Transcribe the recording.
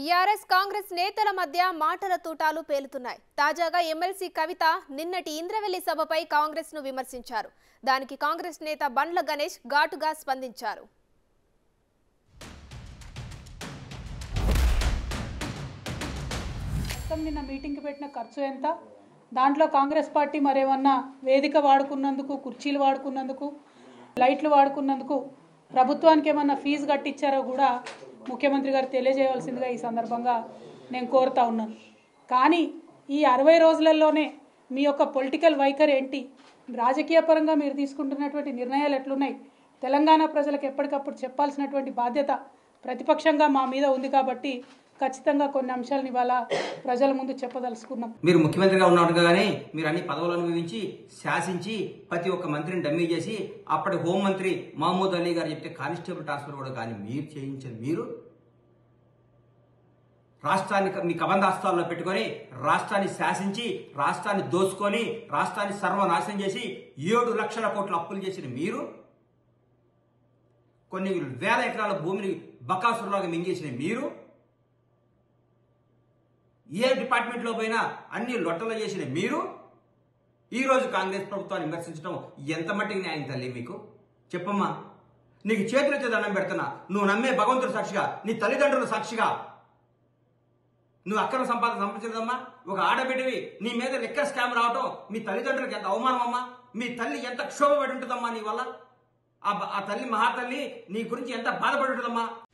BRS Congress నేతల మధ్య మాటల తూటాలు పేలుతున్నాయి తాజాగా ఎమ్మెల్సీ కవిత నిన్నటి ఇంద్రవెల్లి సభపై కాంగ్రెస్ ను విమర్శించారు దానికి కాంగ్రెస్ నేత బండ్ల గణేష్ ఘాటుగా స్పందించారు మొత్తం నిన్న మీటింగ్కి పెట్టిన ఖర్చు ఎంత దాంట్లో కాంగ్రెస్ పార్టీ మరేమన్నా వేదిక వాడుకున్నందుకు కుర్చీలు వాడుకున్నందుకు లైట్లు వాడుకున్నందుకు ప్రభుత్వానికి ఏమన్నా ఫీజు కట్టించారో కూడా ముఖ్యమంత్రి గారు తెలియజేయవలసిందిగా ఈ సందర్భంగా నేను కోరుతా ఉన్నాను కానీ ఈ అరవై రోజులలోనే మీ యొక్క పొలిటికల్ వైఖరి ఏంటి రాజకీయ పరంగా మీరు తీసుకుంటున్నటువంటి నిర్ణయాలు ఎట్లున్నాయి తెలంగాణ ప్రజలకు ఎప్పటికప్పుడు చెప్పాల్సినటువంటి బాధ్యత ప్రతిపక్షంగా మా మీద ఉంది కాబట్టి ఖచ్చితంగా కొన్ని అంశాలను ఇవాళ ప్రజల ముందు చెప్పదలుచుకున్నాం మీరు ముఖ్యమంత్రిగా ఉన్నట్టుగానే మీరు అన్ని పదవులు అనుభవించి శాసించి ప్రతి ఒక్క మంత్రిని డమ్మీ చేసి అప్పటి హోంమంత్రి మహమూద్ అలీ గారు చెప్తే కానిస్టేబుల్ ట్రాన్స్ఫర్ కూడా కానీ మీరు చేయించారు మీరు రాష్ట్రాన్ని మీ కబంధాస్తాల్లో పెట్టుకొని రాష్ట్రాన్ని శాసించి రాష్ట్రాన్ని దోచుకొని రాష్ట్రాన్ని సర్వనాశనం చేసి ఏడు లక్షల కోట్ల అప్పులు చేసిన మీరు కొన్ని వేల ఎకరాల భూమిని బకాసురులాగా మింగేసిన మీరు ఏ డిపార్ట్మెంట్లో పోయినా అన్ని లొట్టలు చేసిన మీరు ఈరోజు కాంగ్రెస్ ప్రభుత్వాన్ని విమర్శించడం ఎంత మట్టికి న్యాయం తల్లి మీకు చెప్పమ్మా నీకు చేతులెత్తి దండం పెడుతున్నా నువ్వు నమ్మే భగవంతుడు సాక్షిగా నీ తల్లిదండ్రుల సాక్షిగా నువ్వు అక్రమ సంపాదన సంపాదించదమ్మా ఒక ఆడబిడ్డవి నీ మీద లెక్క స్కామ్ రావటం మీ తల్లిదండ్రులకు ఎంత అవమానం అమ్మా మీ తల్లి ఎంత క్షోభపడి ఉంటుందమ్మా నీ వల్ల ఆ బ- ఆ తల్లి మహాతల్లి నీ గురించి ఎంత బాధపడి ఉంటుందమ్మా